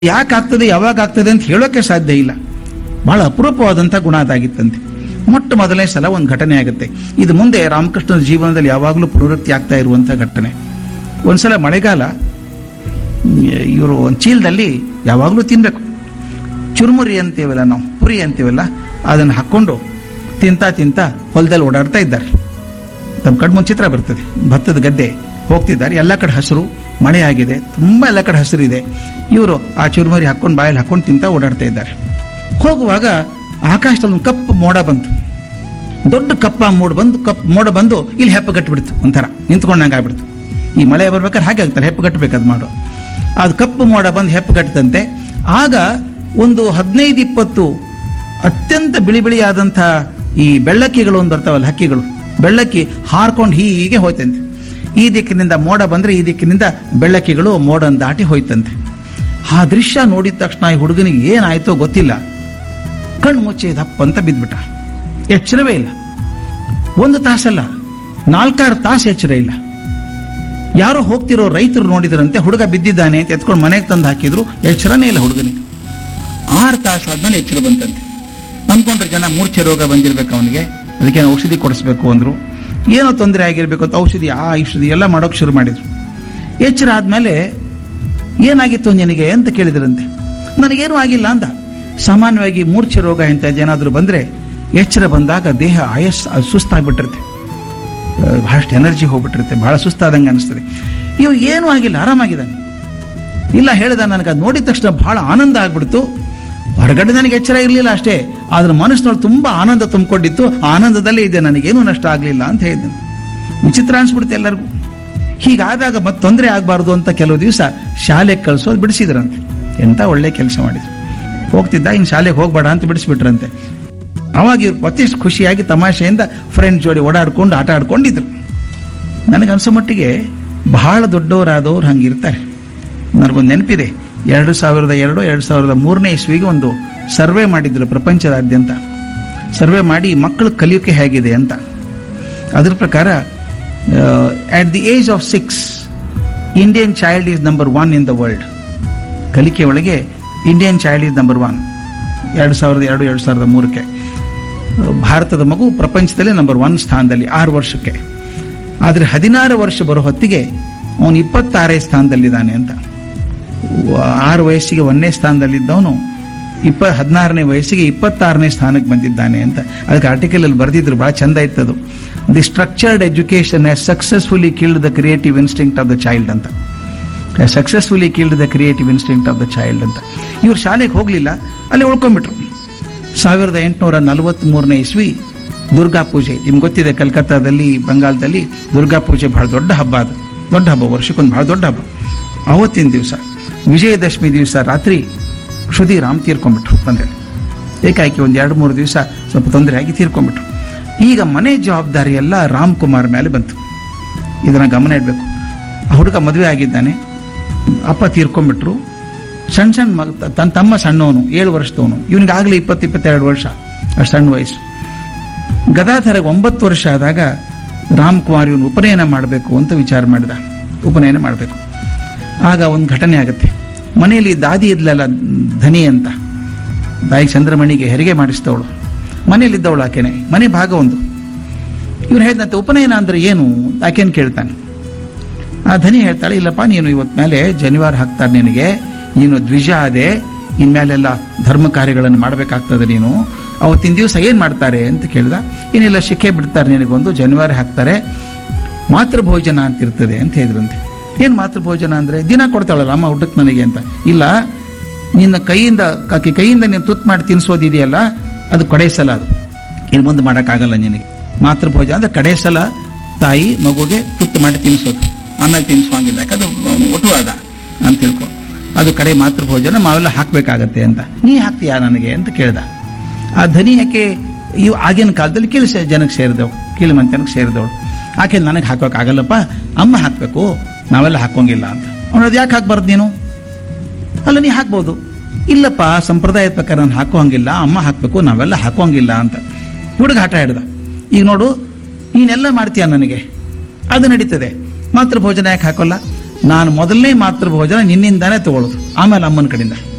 ಯಾಕೆ ಆಗ್ತದೆ ಯಾವಾಗ ಆಗ್ತದೆ ಅಂತ ಹೇಳೋಕೆ ಸಾಧ್ಯ ಇಲ್ಲ ಬಹಳ ಅಪರೂಪವಾದಂಥ ಗುಣ ಅದಾಗಿತ್ತಂತೆ ಮೊಟ್ಟ ಮೊದಲನೇ ಸಲ ಒಂದು ಘಟನೆ ಆಗುತ್ತೆ ಇದು ಮುಂದೆ ರಾಮಕೃಷ್ಣನ ಜೀವನದಲ್ಲಿ ಯಾವಾಗಲೂ ಪ್ರವೃತ್ತಿ ಆಗ್ತಾ ಇರುವಂಥ ಘಟನೆ ಒಂದ್ಸಲ ಮಳೆಗಾಲ ಇವರು ಒಂದು ಚೀಲದಲ್ಲಿ ಯಾವಾಗಲೂ ತಿನ್ಬೇಕು ಚುರುಮುರಿ ಅಂತೀವಲ್ಲ ನಾವು ಪುರಿ ಅಂತೀವಲ್ಲ ಅದನ್ನು ಹಾಕ್ಕೊಂಡು ತಿಂತಾ ತಿಂತಾ ಹೊಲದಲ್ಲಿ ಓಡಾಡ್ತಾ ಇದ್ದಾರೆ ತಮ್ಮ ಕಣ್ಮುಂದ್ ಚಿತ್ರ ಬರ್ತದೆ ಭತ್ತದ ಗದ್ದೆ ಹೋಗ್ತಿದ್ದಾರೆ ಎಲ್ಲ ಕಡೆ ಹಸಿರು ಮಳೆ ಆಗಿದೆ ತುಂಬ ಎಲ್ಲ ಕಡೆ ಹಸಿರು ಇದೆ ಇವರು ಆ ಚುರುಮುರಿ ಹಾಕ್ಕೊಂಡು ಬಾಯಲ್ಲಿ ಹಾಕ್ಕೊಂಡು ತಿಂತಾ ಓಡಾಡ್ತಾ ಇದ್ದಾರೆ ಹೋಗುವಾಗ ಆಕಾಶದಲ್ಲಿ ಒಂದು ಕಪ್ಪು ಮೋಡ ಬಂತು ದೊಡ್ಡ ಕಪ್ಪ ಮೋಡ ಬಂದು ಕಪ್ ಮೋಡ ಬಂದು ಇಲ್ಲಿ ಹೆಪ್ಪ ಗಟ್ಟಿಬಿಡ್ತು ಒಂಥರ ನಿಂತ್ಕೊಂಡಂಗೆ ಆಗ್ಬಿಡ್ತು ಈ ಮಳೆ ಬರ್ಬೇಕಾದ್ರೆ ಹಾಗೆ ಆಗ್ತಾರೆ ಹೆಪ್ಪು ಗಟ್ಟಬೇಕು ಅದು ಮಾಡೋ ಅದು ಕಪ್ಪು ಮೋಡ ಬಂದು ಹೆಪ್ಪು ಗಟ್ಟದಂತೆ ಆಗ ಒಂದು ಹದಿನೈದು ಇಪ್ಪತ್ತು ಅತ್ಯಂತ ಬಿಳಿ ಬಿಳಿಯಾದಂಥ ಈ ಬೆಳ್ಳಕ್ಕಿಗಳು ಒಂದು ಬರ್ತಾವಲ್ಲ ಹಕ್ಕಿಗಳು ಬೆಳ್ಳಕ್ಕಿ ಹಾರ್ಕೊಂಡು ಹೀಗೆ ಹೋಯ್ತಂತೆ ಈ ದಿಕ್ಕಿನಿಂದ ಮೋಡ ಬಂದ್ರೆ ಈ ದಿಕ್ಕಿನಿಂದ ಬೆಳ್ಳಕ್ಕಿಗಳು ಮೋಡನ್ ದಾಟಿ ಹೋಯ್ತಂತೆ ಆ ದೃಶ್ಯ ನೋಡಿದ ತಕ್ಷಣ ಈ ಹುಡುಗನಿಗೆ ಏನಾಯ್ತೋ ಗೊತ್ತಿಲ್ಲ ಕಣ್ಣು ಮುಚ್ಚಿ ದಪ್ಪ ಅಂತ ಬಿದ್ಬಿಟ್ಟ ಎಚ್ಚರವೇ ಇಲ್ಲ ಒಂದು ತಾಸಲ್ಲ ನಾಲ್ಕಾರು ತಾಸು ಎಚ್ಚರ ಇಲ್ಲ ಯಾರೋ ಹೋಗ್ತಿರೋ ರೈತರು ನೋಡಿದ್ರಂತೆ ಹುಡುಗ ಬಿದ್ದಿದ್ದಾನೆ ಅಂತ ಎತ್ಕೊಂಡು ಮನೆಗೆ ತಂದು ಹಾಕಿದ್ರು ಎಚ್ಚರನೇ ಇಲ್ಲ ಹುಡುಗನಿಗೆ ಆರು ತಾಸು ಆದ್ಮೇಲೆ ಎಚ್ಚರ ಬಂತಂತೆ ಅಂದ್ಕೊಂಡ್ರೆ ಜನ ಮೂರ್ಛೆ ರೋಗ ಬಂದಿರ್ಬೇಕು ಅವನಿಗೆ ಅದಕ್ಕೆ ಔಷಧಿ ಕೊಡಿಸ್ಬೇಕು ಅಂದ್ರು ಏನೋ ತೊಂದರೆ ಆಗಿರ್ಬೇಕು ಅಂತ ಔಷಧಿ ಆ ಔಷಧಿ ಎಲ್ಲ ಮಾಡೋಕೆ ಶುರು ಮಾಡಿದ್ರು ಎಚ್ಚರ ಆದ್ಮೇಲೆ ಏನಾಗಿತ್ತು ನಿನಗೆ ಅಂತ ಕೇಳಿದ್ರಂತೆ ನನಗೇನು ಆಗಿಲ್ಲ ಅಂದ ಸಾಮಾನ್ಯವಾಗಿ ಮೂರ್ಛೆ ರೋಗ ಇಂಥ ಏನಾದರೂ ಬಂದ್ರೆ ಎಚ್ಚರ ಬಂದಾಗ ದೇಹ ಆಯಸ್ ಸುಸ್ತಾಗ್ಬಿಟ್ಟಿರುತ್ತೆ ಆ, ಬಹಳಷ್ಟು ಎನರ್ಜಿ ಹೋಗ್ಬಿಟ್ಟಿರುತ್ತೆ ಬಹಳ ಸುಸ್ತಾದಂಗೆ ಅನಿಸ್ತದೆ ಇವ್ ಏನೂ ಆಗಿಲ್ಲ ಆರಾಮಾಗಿದ್ದಾನೆ ಇಲ್ಲ ಹೇಳಿದ ನನಗೆ ಅದು ನೋಡಿದ ತಕ್ಷಣ ಬಹಳ ಆನಂದ ಆಗ್ಬಿಡ್ತು ಹೊರಗಡೆ ನನಗೆ ಎಚ್ಚರ ಇರಲಿಲ್ಲ ಅಷ್ಟೇ ಆದ್ರೆ ಮನಸ್ಸಿನೊಳಗೆ ತುಂಬಾ ಆನಂದ ತುಂಬಿಕೊಂಡಿತ್ತು ಆನಂದದಲ್ಲೇ ಇದೆ ನನಗೇನು ನಷ್ಟ ಆಗಲಿಲ್ಲ ಅಂತ ಹೇಳಿದ್ದನು ವಿಚಿತ್ರ ಅನ್ಸ್ಬಿಡುತ್ತೆ ಎಲ್ಲರಿಗೂ ಹೀಗಾದಾಗ ಮತ್ತೆ ತೊಂದರೆ ಆಗಬಾರ್ದು ಅಂತ ಕೆಲವು ದಿವಸ ಶಾಲೆಗೆ ಕಳಿಸೋದು ಬಿಡಿಸಿದ್ರಂತೆ ಎಂತ ಒಳ್ಳೆ ಕೆಲಸ ಮಾಡಿದ್ರು ಹೋಗ್ತಿದ್ದ ಇನ್ನು ಶಾಲೆಗೆ ಹೋಗ್ಬೇಡ ಅಂತ ಬಿಡಿಸ್ಬಿಟ್ರಂತೆ ಅವಾಗ ಇವ್ರು ಮತ್ತಿಷ್ಟು ಖುಷಿಯಾಗಿ ತಮಾಷೆಯಿಂದ ಫ್ರೆಂಡ್ ಜೋಡಿ ಓಡಾಡ್ಕೊಂಡು ಆಟ ಆಡ್ಕೊಂಡಿದ್ರು ನನಗೆ ಅನ್ಸೋ ಮಟ್ಟಿಗೆ ಬಹಳ ದೊಡ್ಡವರಾದವ್ರು ಹಂಗಿರ್ತಾರೆ ನನಗೊಂದು ನೆನಪಿದೆ ಎರಡು ಸಾವಿರದ ಎರಡು ಎರಡು ಸಾವಿರದ ಮೂರನೇ ಇಸ್ವಿಗೆ ಒಂದು ಸರ್ವೆ ಮಾಡಿದ್ರು ಪ್ರಪಂಚದಾದ್ಯಂತ ಸರ್ವೆ ಮಾಡಿ ಮಕ್ಕಳು ಕಲಿಯೋಕೆ ಹೇಗಿದೆ ಅಂತ ಅದ್ರ ಪ್ರಕಾರ at the age of six Indian child is number one in the world ಕಲಿಕೆ ಒಳಗೆ Indian child is number one ಎರಡು ಸಾವಿರದ ಎರಡು ಎರಡು ಸಾವಿರದ ಮೂರಕ್ಕೆ ಭಾರತದ ಮಗು ಪ್ರಪಂಚದಲ್ಲೇ ನಂಬರ್ ಒನ್ ಸ್ಥಾನದಲ್ಲಿ ಆರು ವರ್ಷಕ್ಕೆ ಆದರೆ ಹದಿನಾರು ವರ್ಷ ಬರೋ ಹೊತ್ತಿಗೆ ಅವನು ಇಪ್ಪತ್ತಾರೇ ಸ್ಥಾನದಲ್ಲಿದ್ದಾನೆ ಅಂತ ವ- ಆರು ವಯಸ್ಸಿಗೆ ಒಂದನೇ ಸ್ಥಾನದಲ್ಲಿದ್ದವನು ಇಪ್ಪ ಹದಿನಾರನೇ ವಯಸ್ಸಿಗೆ ಇಪ್ಪತ್ತಾರನೇ ಸ್ಥಾನಕ್ಕೆ ಬಂದಿದ್ದಾನೆ ಅಂತ ಅದಕ್ಕೆ ಆರ್ಟಿಕಲ್ ಅಲ್ಲಿ ಬರೆದಿದ್ರು ಬಹಳ ಚಂದ ಇತ್ತದು the structured education has successfully killed the creative instinct of the child ಅಂತ successfully killed the creative instinct of the child ಅಂತ ಇವ್ರು ಶಾಲೆಗೆ ಹೋಗಲಿಲ್ಲ ಅಲ್ಲಿ ಉಳ್ಕೊಂಡ್ಬಿಟ್ರು ಸಾವಿರದ ಎಂಟುನೂರ ನಲವತ್ತ್ಮೂರನೇ ಇಸ್ವಿ ದುರ್ಗಾ ಪೂಜೆ ನಿಮ್ಗೆ ಗೊತ್ತಿದೆ ಕಲ್ಕತ್ತಾದಲ್ಲಿ ಬಂಗಾಳದಲ್ಲಿ ದುರ್ಗಾ ಪೂಜೆ ಬಹಳ ದೊಡ್ಡ ಹಬ್ಬ ಅದು ದೊಡ್ಡ ಹಬ್ಬ ವರ್ಷಕ್ಕೊಂದು ಬಹಳ ದೊಡ್ಡ ಹಬ್ಬ ಅವತ್ತಿನ ದಿವಸ ವಿಜಯದಶಮಿ ದಿವಸ ರಾತ್ರಿ ಕ್ಷುದಿರಾಮ್ ತೀರ್ಕೊಂಡ್ಬಿಟ್ರು ತಂದೆ ಏಕಾಏಕಿ ಒಂದು ಎರಡು ಮೂರು ದಿವಸ ಸ್ವಲ್ಪ ತೊಂದರೆ ಆಗಿ ತೀರ್ಕೊಂಡ್ಬಿಟ್ರು ಈಗ ಮನೆ ಜವಾಬ್ದಾರಿ ಎಲ್ಲ ರಾಮ್ ಕುಮಾರ್ ಮೇಲೆ ಬಂತು ಇದನ್ನ ಗಮನ ಇಡಬೇಕು ಆ ಹುಡುಗ ಮದುವೆ ಆಗಿದ್ದಾನೆ ಅಪ್ಪ ತೀರ್ಕೊಂಡ್ಬಿಟ್ರು ಸಣ್ಣ ಸಣ್ಣ ಮಗ ತನ್ನ ತಮ್ಮ ಸಣ್ಣವನು ಏಳು ವರ್ಷದವನು ಇವನಿಗಾಗಲೇ ಇಪ್ಪತ್ತು ಇಪ್ಪತ್ತೆರಡು ವರ್ಷ ಅಷ್ಟು ಸಣ್ಣ ವಯಸ್ಸು ಗದಾಧರಗೆ ಒಂಬತ್ತು ವರ್ಷ ಆದಾಗ ರಾಮ್ ಕುಮಾರ್ ಇವನು ಉಪನಯನ ಮಾಡಬೇಕು ಅಂತ ವಿಚಾರ ಮಾಡಿದ ಉಪನಯನ ಮಾಡಬೇಕು ಆಗ ಒಂದು ಘಟನೆ ಆಗುತ್ತೆ ಮನೆಯಲ್ಲಿ ದಾದಿ ಇದ್ಲಲ್ಲ ಧನಿ ಅಂತ ತಾಯಿ ಚಂದ್ರಮಣಿಗೆ ಹೆರಿಗೆ ಮಾಡಿಸಿದವಳು ಮನೆಯಲ್ಲಿದ್ದವಳು ಆಕೆನೆ ಮನೆ ಭಾಗ ಒಂದು ಇವ್ರು ಹೇಳಿದಂತೆ ಉಪನಯನ ಅಂದ್ರೆ ಏನು ಆಕೆನ್ ಕೇಳ್ತಾನೆ ಆ ಧನಿ ಹೇಳ್ತಾಳೆ ಇಲ್ಲಪ್ಪ ನೀನು ಇವತ್ ಮೇಲೆ ಜನಿವಾರ ಹಾಕ್ತಾರೆ ನಿನಗೆ ನೀನು ದ್ವಿಜ ಅದೇ ಇನ್ಮೇಲೆಲ್ಲ ಧರ್ಮ ಕಾರ್ಯಗಳನ್ನು ಮಾಡಬೇಕಾಗ್ತದೆ ನೀನು ಅವತ್ತಿನ ದಿವಸ ಏನ್ ಮಾಡ್ತಾರೆ ಅಂತ ಕೇಳಿದ ಏನಿಲ್ಲ ಶಿಖೆ ಬಿಡ್ತಾರೆ ನಿನಗೊಂದು ಜನಿವಾರ ಹಾಕ್ತಾರೆ ಮಾತೃಭೋಜನ ಅಂತ ಇರ್ತದೆ ಅಂತ ಹೇಳಿದ್ರಂತೆ ಏನ್ ಮಾತೃಭೋಜನ ಅಂದ್ರೆ ದಿನ ಕೊಡ್ತಾಳಲ್ಲ ಅಮ್ಮ ಊಟಕ್ಕೆ ನನಗೆ ಅಂತ ಇಲ್ಲ ನಿನ್ನ ಕೈಯಿಂದ ಆಕೆ ಕೈಯಿಂದ ನೀನು ತುತ್ತು ಮಾಡಿ ತಿನ್ಸೋದಿದೆಯಲ್ಲ ಅದು ಕಡೆ ಸಲ ಅದು ಇನ್ನು ಮುಂದೆ ಮಾಡೋಕ್ಕಾಗಲ್ಲ ನಿನಗೆ ಮಾತೃಭೋಜನ ಅಂದ್ರೆ ಕಡೆ ಸಲ ತಾಯಿ ಮಗುಗೆ ತುತ್ತು ಮಾಡಿ ತಿನ್ನಿಸೋದು ಆಮೇಲೆ ತಿನ್ನಿಸುವಂಗಿಲ್ಲ ಯಾಕಂದ್ರೆ ಒಟುವಾದ ಅಂತ ತಿಳ್ಕೊ ಅದು ಕಡೆ ಮಾತೃಭೋಜನ ಮಾವೆಲ್ಲ ಹಾಕ್ಬೇಕಾಗತ್ತೆ ಅಂತ ನೀ ಹಾಕ್ತೀಯಾ ನನಗೆ ಅಂತ ಕೇಳ್ದ ಆ ಧನಿ ಯಾಕೆ ಇವು ಆಗಿನ ಕಾಲದಲ್ಲಿ ಕೀಳು ಸೇ- ಜನಕ್ಕೆ ಸೇರಿದವು ಕೀಳು ಮಂತನಕ್ಕೆ ಸೇರಿದವಳು ಆಕೆ ನನಗೆ ಹಾಕೋಕ್ಕಾಗಲ್ಲಪ್ಪ ಅಮ್ಮ ಹಾಕ್ಬೇಕು ನಾವೆಲ್ಲ ಹಾಕೋಂಗಿಲ್ಲ ಅಂತ ಅವನದು ಯಾಕೆ ಹಾಕ್ಬಾರ್ದು ನೀನು ಅಲ್ಲ ನೀ ಹಾಕ್ಬೋದು ಇಲ್ಲಪ್ಪ ಸಂಪ್ರದಾಯದ ಪ್ರಕಾರ ನಾನು ಹಾಕೋಂಗಿಲ್ಲ ಅಮ್ಮ ಹಾಕ್ಬೇಕು ನಾವೆಲ್ಲ ಹಾಕೋಂಗಿಲ್ಲ ಅಂತ ಹುಡುಗ ಆಟ ಹಿಡ್ದ ಈಗ ನೋಡು ನೀನೆಲ್ಲ ಮಾಡ್ತೀಯ ನನಗೆ ಅದು ನಡೀತದೆ ಮಾತೃಭೋಜನ ಯಾಕೆ ಹಾಕೋಲ್ಲ ನಾನು ಮೊದಲನೇ ಮಾತೃಭೋಜನ ನಿನ್ನಿಂದಾನೇ ತಗೊಳ್ಳೋದು ಆಮೇಲೆ ಅಮ್ಮನ ಕಡೆಯಿಂದ